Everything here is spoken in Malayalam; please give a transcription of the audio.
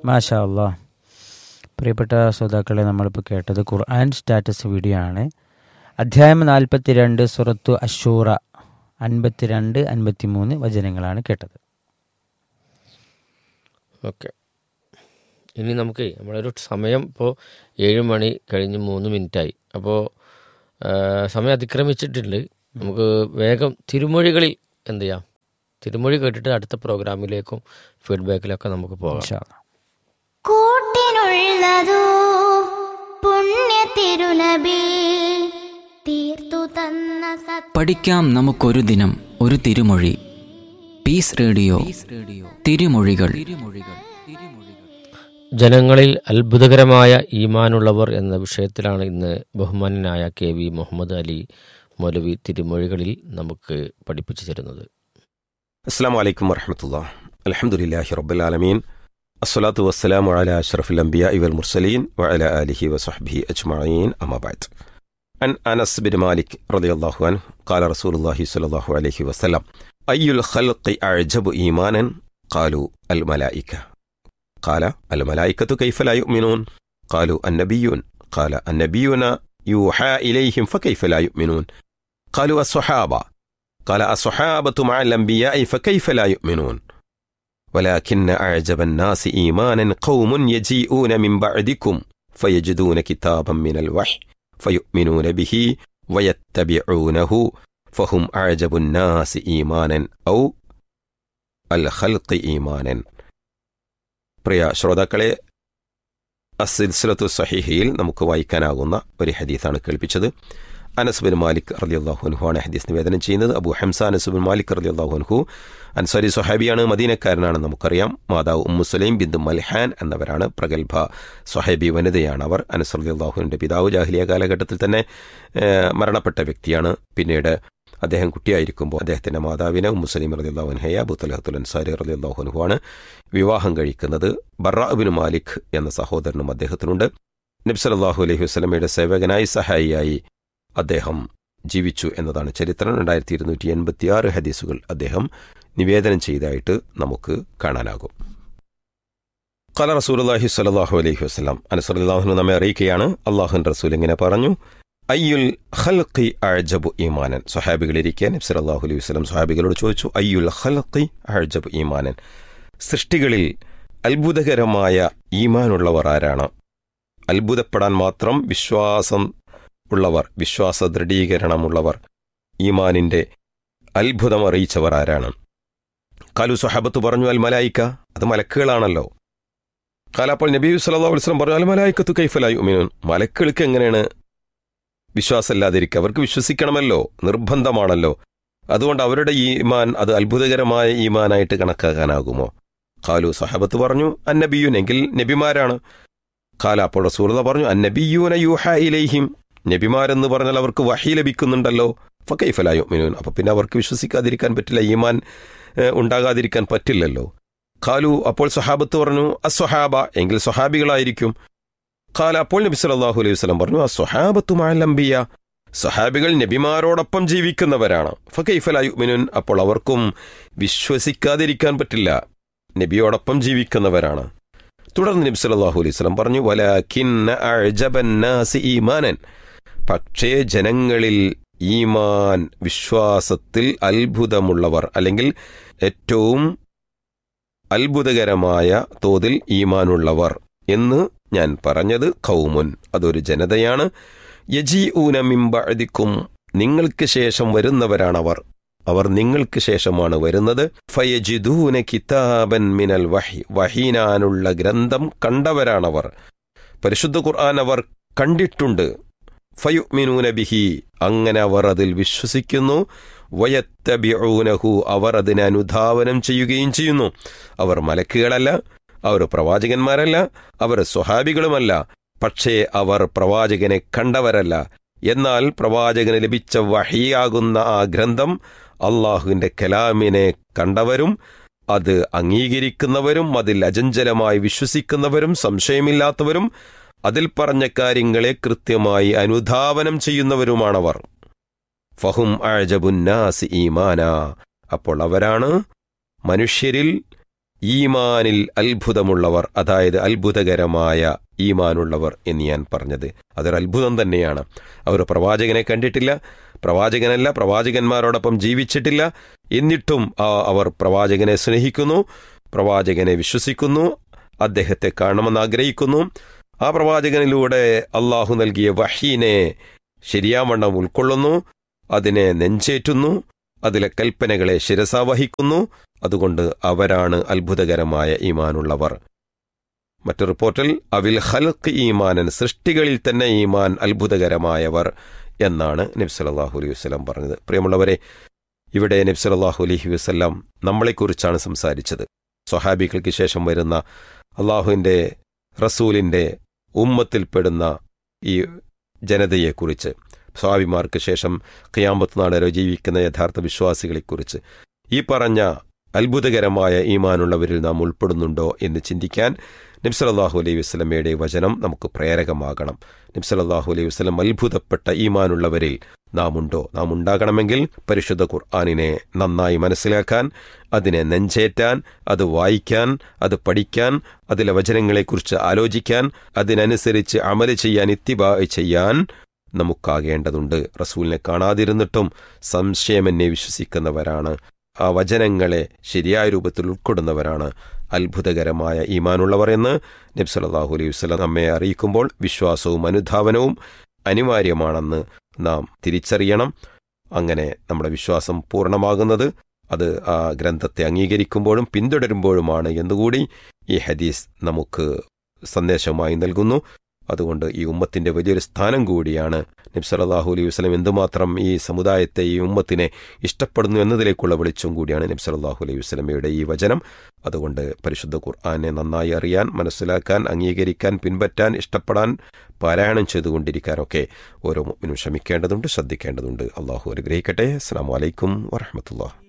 മാഷാ അല്ലാ പ്രിയപ്പെട്ട ശ്രോതാക്കളെ നമ്മളിപ്പോൾ കേട്ടത് ഖുർആൻ സ്റ്റാറ്റസ് വീഡിയോ ആണ് അധ്യായം നാൽപ്പത്തിരണ്ട് സുറത്തു അഷൂറ അൻപത്തിരണ്ട് അൻപത്തിമൂന്ന് വചനങ്ങളാണ് കേട്ടത് ഓക്കെ ഇനി നമുക്ക് നമ്മളൊരു സമയം ഇപ്പോൾ ഏഴ് മണി കഴിഞ്ഞ് മൂന്ന് മിനിറ്റായി അപ്പോൾ സമയം അതിക്രമിച്ചിട്ടുണ്ട് നമുക്ക് വേഗം തിരുമൊഴികളിൽ എന്ത് ചെയ്യാം തിരുമൊഴി കേട്ടിട്ട് അടുത്ത പ്രോഗ്രാമിലേക്കും ഫീഡ്ബാക്കിലൊക്കെ നമുക്ക് പോകാം ഇൻഷാ അല്ലാ. കൂട്ടിനുള്ളതോ പുണ്യ തിരുനബി തീർത്തു തന്ന സത് പഠിക്കാം നമുക്കൊരു ദിനം ഒരു തിരുമൊഴി പീസ് റേഡിയോ തിരുമൊഴികൾ ജനങ്ങളിൽ അത്ഭുതകരമായ ഈമാനുള്ളവർ എന്ന വിഷയത്തിലാണ് ഇന്ന് ബഹുമാനനായ കെ വി മുഹമ്മദ് അലി മൗലവി തിരുമൊഴികളിൽ നമുക്ക് പഠിപ്പിച്ചു തരുന്നത് അസ്സാം വലൈക്കും വർഹമത്തുള്ള അലഹമുല്ലാഹി റബ്ബുലാലമീൻ അസ്സലാത്തു വസ്സലാമു അല അഷ്റഫുൽ അംബിയ ഇവൽ മുർസലീൻ വഅല ആലിഹി വസഹ്ബിഹി അജ്മഈൻ അമാബാദ് عن أنس بن مالك رضي الله عنه قال رسول الله صلى الله عليه وسلم أي الخلق أعجب إيمانا قالوا الملائكة قال الملائكة كيف لا يؤمنون قالوا النبيون قال النبيون يوحى إليهم فكيف لا يؤمنون قالوا الصحابة قال الصحابة مع الأنبياء فكيف لا يؤمنون ولكن أعجب الناس إيمانا قوم يجيئون من بعدكم فيجدون كتابا من الوحي فيؤمنون به ويتبعونه فهم أعجب الناس إيمانا أو الخلق إيمانا പ്രിയ ശ്രോതാക്കളെ അസിൽസിലത്തു സഹിഹയിൽ നമുക്ക് വായിക്കാനാകുന്ന ഒരു ഹദീസാണ് കേൾപ്പിച്ചത് അനസ് ബിൻ മാലിക് റലി അള്ളാഹുൻഹു ആണ് ഹദീസ് നിവേദനം ചെയ്യുന്നത് Abu Hamza Anas bin Malik റലി അള്ളാഹുൻഹു അൻസാരി സ്വഹാബിയാണ് മദീനക്കാരനാണ് നമുക്കറിയാം മാതാവ് ഉമ്മു സുലൈം ബിന്ദു മൽഹാൻ എന്നവരാണ് പ്രഗത്ഭ സ്വഹേബി വനിതയാണ് അവർ അനസ് റലി അള്ളാഹുവിൻ്റെ പിതാവ് ജാഹ്ലിയ കാലഘട്ടത്തിൽ തന്നെ ഏഹ്, മരണപ്പെട്ട വ്യക്തിയാണ് പിന്നീട് അദ്ദേഹം കുട്ടിയായിരിക്കുമ്പോൾ അദ്ദേഹത്തിന്റെ മാതാവിനെ ഉമ്മു സലീം റലി അള്ളാഹുൻഹയ അബു തലഹത്തുൽ അൻസാരി റലി അള്ളാഹുൻഹു ആണ് വിവാഹം കഴിക്കുന്നത് ബറാബിൻ മാലിക് എന്ന സഹോദരനും അദ്ദേഹത്തിനുണ്ട് നബ്സലല്ലാഹു അലൈഹി വസ്ലമയുടെ സേവകനായി സഹായിയായി അദ്ദേഹം ജീവിച്ചു എന്നതാണ് ചരിത്രം രണ്ടായിരത്തി ഇരുന്നൂറ്റി എൺപത്തിയാറ് ഹദീസുകൾ അദ്ദേഹം നിവേദനം ചെയ്തതായിട്ട് നമുക്ക് കാണാനാകും കല റസൂലുള്ളാഹി സ്വല്ലല്ലാഹു അലൈഹി വസല്ലം അനസറുല്ലാഹുനു നമ്മെ അറിയിക്കുകയാണ് അള്ളാഹുൻ റസൂൽ ഇങ്ങനെ പറഞ്ഞു അയ്യുൽ ഖൽഖി അഅജബു ഈമാനൻ സ്വഹാബികളിരിക്കെ നബി സല്ലല്ലാഹു അലൈഹി വസല്ലം സ്വഹാബികളോട് ചോദിച്ചു അയ്യുൽ ഖൽഖി അഅജബു ഈമാനൻ സൃഷ്ടികളിൽ അത്ഭുതകരമായ ഈമാനുള്ളവർ ആരാണ് അത്ഭുതപ്പെടാൻ മാത്രം വിശ്വാസം ഉള്ളവർ വിശ്വാസ ദൃഢീകരണമുള്ളവർ ഈമാനിന്റെ അത്ഭുതം അറിയിച്ചവർ ആരാണ് കാലു സ്വഹാബത്ത് പറഞ്ഞു അൽ മലായിക്ക അത് മലക്കുകളാണല്ലോ കാലപ്പോൾ നബി സല്ലല്ലാഹു അലൈഹി വസല്ലം പറഞ്ഞു അൽ മലായിക്കത്തു കൈഫലായി ഉമിനൂൻ മലക്കുകൾക്ക് എങ്ങനെയാണ് വിശ്വാസമില്ലാതിരിക്കുക അവർക്ക് വിശ്വസിക്കണമല്ലോ നിർബന്ധമാണല്ലോ അതുകൊണ്ട് അവരുടെ ഈമാൻ അത് അത്ഭുതകരമായ ഈമാനായിട്ട് കണക്കാക്കാനാകുമോ ഖാലു സഹബത്ത് പറഞ്ഞു അന്നബിയുൻ എങ്കിൽ നബിമാരാണ് ഖാല അപ്പോൾ റസൂർദ പറഞ്ഞു അന്നബിയൂന യൂഹ ഇലൈഹിം നബിമാരെന്ന് പറഞ്ഞാൽ അവർക്ക് വഹി ലഭിക്കുന്നുണ്ടല്ലോ ഫക്കൈഫലായു മിനൂൻ അപ്പൊ പിന്നെ അവർക്ക് വിശ്വസിക്കാതിരിക്കാൻ പറ്റില്ല ഈമാൻ ഏഹ്, ഉണ്ടാകാതിരിക്കാൻ പറ്റില്ലല്ലോ ഖാലു അപ്പോൾ സ്വഹാബത്ത് പറഞ്ഞു അസ്വഹാബ എങ്കിൽ സ്വഹാബികളായിരിക്കും ഖാല അപ്പോൾ നബി സല്ലല്ലാഹു അലൈഹി വസല്ലം പറഞ്ഞു അസ്വഹാബത്തു മഅൽ അംബിയ സഹാബികൾ നബിമാരോടൊപ്പം ജീവിക്കുന്നവരാണ് ഫക്കൈഫലായു മിനുൻ അപ്പോൾ അവർക്കും വിശ്വസിക്കാതിരിക്കാൻ പറ്റില്ല നബിയോടൊപ്പം ജീവിക്കുന്നവരാണ് തുടർന്ന് നബി സല്ലല്ലാഹു അലൈഹി വസല്ലം പറഞ്ഞു വലാകിന്ന അഅജബൻ നാസി ഈമാനൻ പക്ഷേ ജനങ്ങളിൽ ഈമാൻ വിശ്വാസത്തിൽ അത്ഭുതമുള്ളവർ അല്ലെങ്കിൽ ഏറ്റവും അത്ഭുതകരമായ തോതിൽ ഈമാനുള്ളവർ എന്ന് ഞാൻ പറഞ്ഞത് കൗമുൻ അതൊരു ജനതയാണ് യജി ഊനമിമ്പഴുതിക്കും നിങ്ങൾക്ക് ശേഷം വരുന്നവരാണവർ അവർ നിങ്ങൾക്ക് ശേഷമാണ് വരുന്നത് ഫയജിദൂന കിതാബൻ മിനൽ വഹി വഹീനാനുള്ള ഗ്രന്ഥം കണ്ടവരാണവർ പരിശുദ്ധ ഖുർആൻ അവർ കണ്ടിട്ടുണ്ട് ഫയുമിനൂന ബിഹി അങ്ങനെ അവർ അതിൽ വിശ്വസിക്കുന്നു വയത്തബിഊനഹു അവർ അതിനെ അനുധാവനം ചെയ്യുകയും ചെയ്യുന്നു അവർ മലക്കുകളല്ല അവർ പ്രവാചകന്മാരല്ല അവർ സ്വഹാബികളുമല്ല പക്ഷേ അവർ പ്രവാചകനെ കണ്ടവരല്ല എന്നാൽ പ്രവാചകന് ലഭിച്ച വഹിയാകുന്ന ആ ഗ്രന്ഥം അള്ളാഹുവിന്റെ കലാമിനെ കണ്ടവരും അത് അംഗീകരിക്കുന്നവരും അതിൽ അചഞ്ചലമായി വിശ്വസിക്കുന്നവരും സംശയമില്ലാത്തവരും അതിൽ പറഞ്ഞ കാര്യങ്ങളെ കൃത്യമായി അനുധാവനം ചെയ്യുന്നവരുമാണവർ ഫഹും അഴജബുന്നാസ് ഈമാന അപ്പോൾ അവരാണ് മനുഷ്യരിൽ ഈമാനിൽ അത്ഭുതമുള്ളവർ അതായത് അത്ഭുതകരമായ ഈമാനുള്ളവർ എന്ന് ഞാൻ പറഞ്ഞത് അതൊരു അത്ഭുതം തന്നെയാണ് അവർ പ്രവാചകനെ കണ്ടിട്ടില്ല പ്രവാചകനല്ല പ്രവാചകന്മാരോടൊപ്പം ജീവിച്ചിട്ടില്ല എന്നിട്ടും ആ- അവർ പ്രവാചകനെ സ്നേഹിക്കുന്നു പ്രവാചകനെ വിശ്വസിക്കുന്നു അദ്ദേഹത്തെ കാണണമെന്ന് ആഗ്രഹിക്കുന്നു ആ പ്രവാചകനിലൂടെ അള്ളാഹു നൽകിയ വഹീനെ ശരിയാവണ്ണം ഉൾക്കൊള്ളുന്നു അതിനെ നെഞ്ചേറ്റുന്നു അതിലെ കൽപ്പനകളെ ശിരസാവഹിക്കുന്നു അതുകൊണ്ട് അവരാണ് അത്ഭുതകരമായ ഈമാനുള്ളവർ മറ്റു റിപ്പോർട്ടിൽ അവിൽ ഹൽക്ക് ഈമാനൻ സൃഷ്ടികളിൽ തന്നെ ഈമാൻ അത്ഭുതകരമായവർ എന്നാണ് നബ്സലാഹു അലൈഹി വസ്ലാം പറഞ്ഞത് പ്രിയമുള്ളവരെ ഇവിടെ നബ്സലാഹു അലൈഹി വസ്ലാം നമ്മളെക്കുറിച്ചാണ് സംസാരിച്ചത് സ്വഹാബികൾക്ക് ശേഷം വരുന്ന അള്ളാഹുവിൻ്റെ റസൂലിൻ്റെ ഉമ്മത്തിൽപ്പെടുന്ന ഈ ജനതയെക്കുറിച്ച് സ്വാഭിമാർക്ക് ശേഷം ഖിയാമത്ത് നാട് വരെ ജീവിക്കുന്ന യഥാർത്ഥ വിശ്വാസികളെക്കുറിച്ച് ഈ പറഞ്ഞ അത്ഭുതകരമായ ഈമാനുള്ളവരിൽ നാം ഉൾപ്പെടുന്നുണ്ടോ എന്ന് ചിന്തിക്കാൻ നബ്സലല്ലാഹു അലൈഹി വസ്ലമയുടെ വചനം നമുക്ക് പ്രേരകമാകണം നബ്സലല്ലാഹു അലൈഹി വസ്ലം അത്ഭുതപ്പെട്ട ഈമാനുള്ളവരിൽ നാം ഉണ്ടോ നാം ഉണ്ടാകണമെങ്കിൽ പരിശുദ്ധ ഖുർആാനിനെ നന്നായി മനസ്സിലാക്കാൻ അതിനെ നെഞ്ചേറ്റാൻ അത് വായിക്കാൻ അത് പഠിക്കാൻ അതിലെ വചനങ്ങളെക്കുറിച്ച് ആലോചിക്കാൻ അതിനനുസരിച്ച് അമല് ചെയ്യാൻ ഇത്തിബാ ചെയ്യാൻ നമുക്കാകേണ്ടതുണ്ട് റസൂലിനെ കാണാതിരുന്നിട്ടും സംശയമെന്നെ വിശ്വസിക്കുന്നവരാണ് ആ വചനങ്ങളെ ശരിയായ രൂപത്തിൽ ഉൾക്കൊള്ളുന്നവരാണ് അത്ഭുതകരമായ ഈമാനുള്ളവർ എന്ന് നബ്സലാഹു അലൈഹി വസ്ലം നമ്മെ അറിയിക്കുമ്പോൾ വിശ്വാസവും അനുധാവനവും അനിവാര്യമാണെന്ന് നാം തിരിച്ചറിയണം അങ്ങനെ നമ്മുടെ വിശ്വാസം പൂർണ്ണമാകുന്നത് അത് ആ ഗ്രന്ഥത്തെ അംഗീകരിക്കുമ്പോഴും പിന്തുടരുമ്പോഴുമാണ് എന്നുകൂടി ഈ ഹദീസ് നമുക്ക് സന്ദേശമായി നൽകുന്നു അതുകൊണ്ട് ഈ ഉമ്മത്തിന്റെ വലിയൊരു സ്ഥാനം കൂടിയാണ് നബ്സലാഹു അലൈഹി വസ്ലം എന്തുമാത്രം ഈ സമുദായത്തെ ഈ ഉമ്മത്തിനെ ഇഷ്ടപ്പെടുന്നു എന്നതിലേക്കുള്ള വെളിച്ചം കൂടിയാണ് നബ്സലാഹു അലൈഹി വസ്ലമയുടെ ഈ വചനം അതുകൊണ്ട് പരിശുദ്ധ ഖുർആാനെ നന്നായി അറിയാൻ മനസ്സിലാക്കാൻ അംഗീകരിക്കാൻ പിൻപറ്റാൻ ഇഷ്ടപ്പെടാൻ പാരായണം ചെയ്തുകൊണ്ടിരിക്കാനൊക്കെ ഓരോ മുമ്പിനും ശ്രമിക്കേണ്ടതുണ്ട് ശ്രദ്ധിക്കേണ്ടതുണ്ട് അള്ളാഹു അനുഗ്രഹിക്കട്ടെ അസ്സാം വലൈക്കും വറഹമത്തുള്ള